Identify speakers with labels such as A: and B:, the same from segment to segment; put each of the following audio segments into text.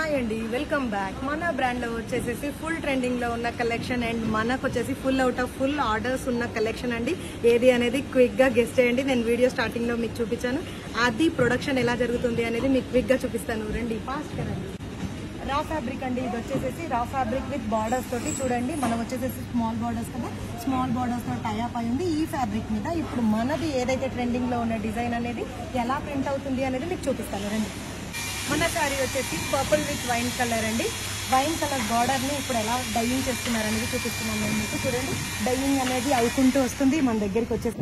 A: hi అండి welcome back మన brand లో వచ్చేసేసి ఫుల్ ట్రెండింగ్ లో ఉన్న కలెక్షన్ అండ్ మనకు వచ్చేసి full out of full orders ఉన్న కలెక్షన్ అండి ఏది అనేది క్విక్ గా గెస్ట్ చేయండి నేను వీడియో స్టార్టింగ్ లో మీకు చూపించాను అది ప్రొడక్షన్ ఎలా జరుగుతుంది అనేది మీకు క్విక్ గా చూపిస్తాను రండి ఫాస్ట్ కదండి రా ఫ్యాబ్రిక్ అండి ఇది వచ్చేసేసి రా ఫ్యాబ్రిక్ విత్ బార్డర్స్ తోటి చూడండి మనం వచ్చేసేసి స్మాల్ బార్డర్స్ కదా స్మాల్ బార్డర్స్ తో టైఅప్ అయి ఉంది ఈ ఫ్యాబ్రిక్ మీద ఇప్పుడు మనది ఏదైతే ట్రెండింగ్ లో ఉన్న డిజైన్ అనేది ఎలా ప్రింట్ అవుతుంది అనేది మీకు చూపిస్తాను రండి మన శారీ వచ్చేసి పర్పుల్ విత్ వైన్ కలర్ అండి వైన్ కలర్ బార్డర్ ని ఇప్పుడు ఎలా డైయింగ్ చేస్తున్నారు అనేది చూపిస్తున్నాను నేను మీకు చూడండి డైయింగ్ అనేది అవుకుంటూ వస్తుంది మన దగ్గరికి వచ్చేసి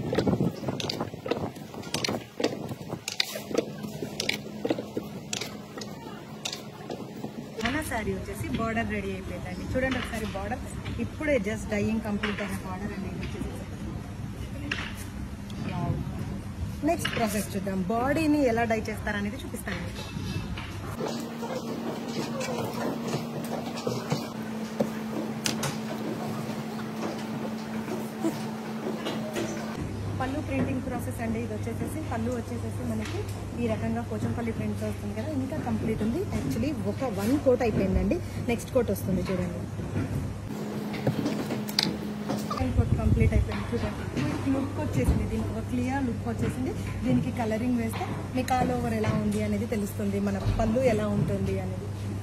A: మన శారీ వచ్చేసి బార్డర్ రెడీ అయిపోయిందండి చూడండి ఒకసారి బార్డర్ ఇప్పుడే జస్ట్ డైయింగ్ కంప్లీట్ అయిన బార్డర్ అండి ఇది వచ్చేసి నెక్స్ట్ ప్రాసెస్ చూద్దాం బాడీని ఎలా డై చేస్తారనేది చూపిస్తాను మీకు పళ్ళు ప్రింటింగ్ ప్రాసెస్ అండి ఇది వచ్చేసేసి పళ్ళు వచ్చేసేసి మనకి ఈ రకంగా పోచంపల్లి ప్రింట్ వస్తుంది కదా ఇంకా కంప్లీట్ ఉంది యాక్చువల్లీ ఒక వన్ కోట్ అయిపోయిందండి నెక్స్ట్ కోట్ వస్తుంది చూడండి వన్ కోట్ కంప్లీట్ అయిపోయింది చూడండి మీకు లుక్ వచ్చేసింది దీనికి ఒక క్లియర్ లుక్ వచ్చేసింది దీనికి కలరింగ్ వేస్తే మీకు ఆల్ ఓవర్ ఎలా ఉంది అనేది తెలుస్తుంది మన పళ్ళు ఎలా ఉంటుంది అనేది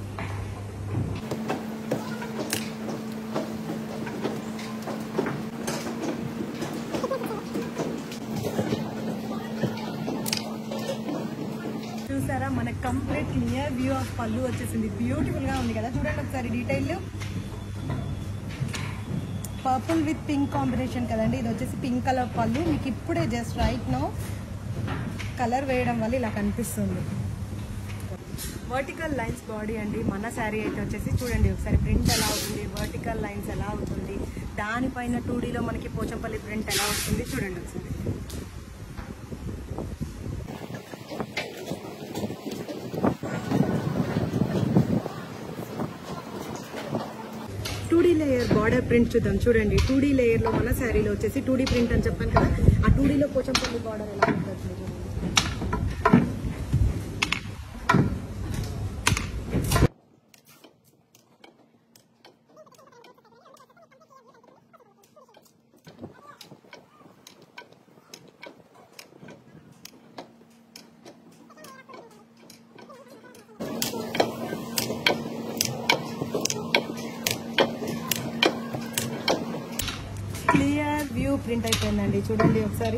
A: చూసారా మన కంప్లీట్ క్లియర్ వ్యూ ఆఫ్ పళ్ళు వచ్చేసింది బ్యూటిఫుల్ గా ఉంది కదా చూడండి ఒకసారి detail purple with pink combination కదండి ఇది వచ్చేసి పింక్ కలర్ పళ్ళు మీకు ఇప్పుడే జస్ట్ రైట్ నో కలర్ వేయడం వల్ల ఇలా కనిపిస్తుంది వర్టికల్ లైన్స్ బాడీ అండి మన శారీ అయితే వచ్చేసి చూడండి ఒకసారి ప్రింట్ ఎలా అవుతుంది వర్టికల్ లైన్స్ ఎలా అవుతుంది దానిపైన టూ డీలో మనకి పోచంపల్లి ప్రింట్ ఎలా వస్తుంది చూడండి ఒకసారి two D layer border print చూద్దాం చూడండి టూ డీ లేయర్ లో మన శారీలో వచ్చేసి టూ డీ ప్రింట్ అని చెప్పాను కదా ఆ టూ డీలో పోచంపల్లి బార్డర్ ఎలా ఉంటుంది చూడండి క్లియర్ వ్యూ ప్రింట్ అయిపోయిందండి చూడండి ఒకసారి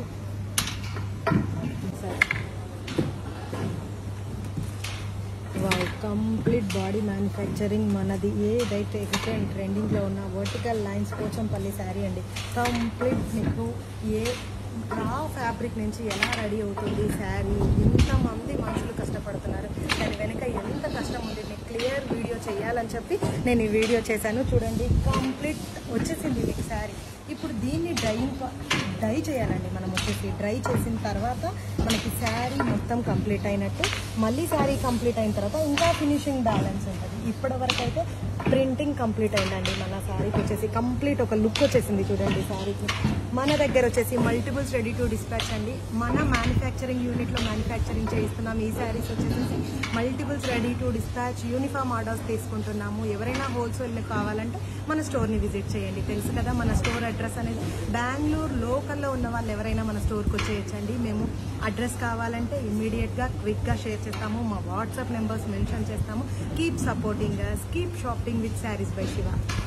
A: కంప్లీట్ బాడీ మ్యానుఫ్యాక్చరింగ్ మనది ఏదైతే ట్రెండింగ్ లో ఉన్న వర్టికల్ లైన్స్ పోచంపల్లి శారీ అండి కంప్లీట్ మీకు ఏ రా ఫ్యాబ్రిక్ నుంచి ఎలా రెడీ అవుతుంది శారీ ఎంతమంది మనుషులు కష్టపడుతున్నారు దాని వెనుక ఎంత కష్టం ఉంది మీకు క్లియర్ వీడియో చేయాలని చెప్పి నేను ఈ వీడియో చేశాను చూడండి కంప్లీట్ వచ్చేసింది మీకు శారీ ఇప్పుడు దీన్ని డ్రైయింగ్ డ్రై చేయాలండి మనం వచ్చేసి డ్రై చేసిన తర్వాత మనకి శారీ మొత్తం కంప్లీట్ అయినట్టు మళ్ళీ శారీ కంప్లీట్ అయిన తర్వాత ఇంకా ఫినిషింగ్ బ్యాలెన్స్ ఉంటుంది ఇప్పటి వరకు అయితే ప్రింటింగ్ కంప్లీట్ అయిందండి మన శారీకి వచ్చేసి కంప్లీట్ ఒక లుక్ వచ్చేసింది చూడండి శారీకి మన దగ్గర వచ్చేసి మల్టిపుల్స్ రెడీ టు డిస్పాచ్ అండి మన మ్యానుఫ్యాక్చరింగ్ యూనిట్లో మ్యానుఫ్యాక్చరింగ్ చేయిస్తున్నాం ఈ శారీస్ వచ్చేసి multiples ready to dispatch uniform orders తీసుకుంటున్నాము ఎవరైనా హోల్సేల్ కావాలంటే మన స్టోర్ని విజిట్ చేయండి తెలుసు కదా మన స్టోర్ అడ్రస్ అనేది బెంగళూరు లోకల్లో ఉన్న వాళ్ళు ఎవరైనా మన స్టోర్కి వచ్చేయచ్చండి మేము అడ్రస్ కావాలంటే ఇమ్మీడియట్గా క్విక్గా షేర్ చేస్తాము మా వాట్సాప్ నెంబర్స్ మెన్షన్ చేస్తాము keep supporting keep shopping with saris by Shiva